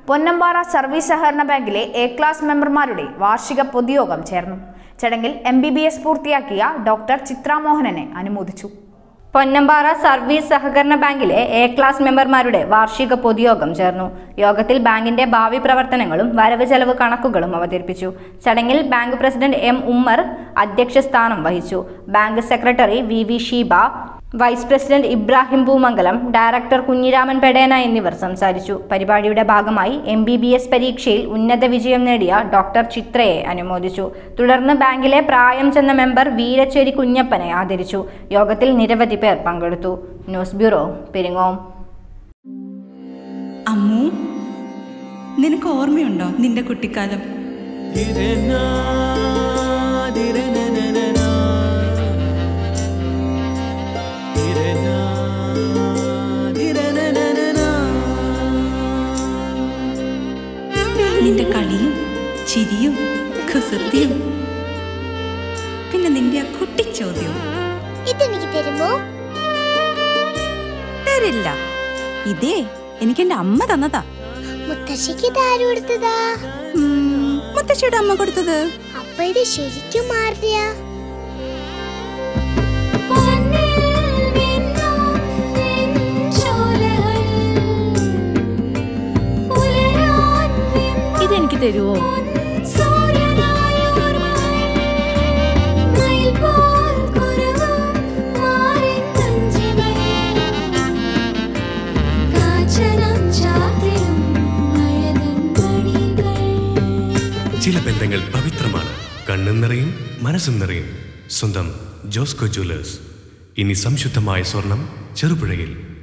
പൊന്നമ്പാറ service സഹകരണ ബാങ്കിലെ A class മെമ്പർമാരുടെ വാർഷിക പൊതുയോഗം ചേർന്നു ചടങ്ങിൽ എം ബി ബി എസ് പൂർത്തിയാക്കിയ ഡോക്ടർ ചിത്രാമോഹനനെ അനുമോദിച്ചു പൊന്നമ്പാറ സർവീസ് സഹകരണ ബാങ്കിലെ എ ക്ലാസ് മെമ്പർമാരുടെ വാർഷിക പൊതുയോഗം ചേർന്നു യോഗത്തിൽ ബാങ്കിന്റെ ഭാവി പ്രവർത്തനങ്ങളും വരവ് ചെലവ് കണക്കുകളും അവതരിപ്പിച്ചു ചടങ്ങിൽ ബാങ്ക് പ്രസിഡന്റ് എം ഉമ്മർ അധ്യക്ഷ സ്ഥാനം വഹിച്ചു bank secretary V V Sheeba vice president Ibrahim Poomangalam director Kunhiraman പെടേന എന്നിവർ സംസാരിച്ചു പരിപാടിയുടെ ഭാഗമായി എം ബി ബി എസ് പരീക്ഷയിൽ ഉന്നത വിജയം നേടിയ ഡോക്ടർ ചിത്രയെ അനുമോദിച്ചു തുടർന്ന് ബാങ്കിലെ പ്രായം ചെന്ന മെമ്പർ വീരച്ചേരി കുഞ്ഞപ്പനെ ആദരിച്ചു യോഗത്തിൽ നിരവധി പേർ പങ്കെടുത്തു ന്യൂസ് ബ്യൂറോ പെരിങ്ങോം അമ്മു നിനക്ക് ഓർമ്മയുണ്ടോ നിന്റെ കുട്ടിക്കാലം നിന്റെ കളിയും ചിരിയും കുസൃതിയും പിന്നെ നിന്റെ ആ കുട്ടിച്ചോദ്യവും ഇതെനിക്ക് തരുമോ തരില്ല ഇതേ എനിക്ക് എന്റെ അമ്മ തന്നതാ മുത്തശ്ശിക്ക് ഇത് ആര് കൊടുത്തതാ ഉം, മുത്തശ്ശിയുടെ അമ്മ കൊടുത്തത് അപ്പൊ ഇത് ശരിക്കും മാറിയ ഇതെനിക്ക് തരുവോ ചില ബന്ധങ്ങൾ പവിത്രമാണ് കണ്ണും നിറയും മനസ്സും നിറയും സ്വന്തം ജോസ്കോ ജ്വല്ലേഴ്സ് ഇനി സംശുദ്ധമായ സ്വർണം ചെറുപുഴയിൽ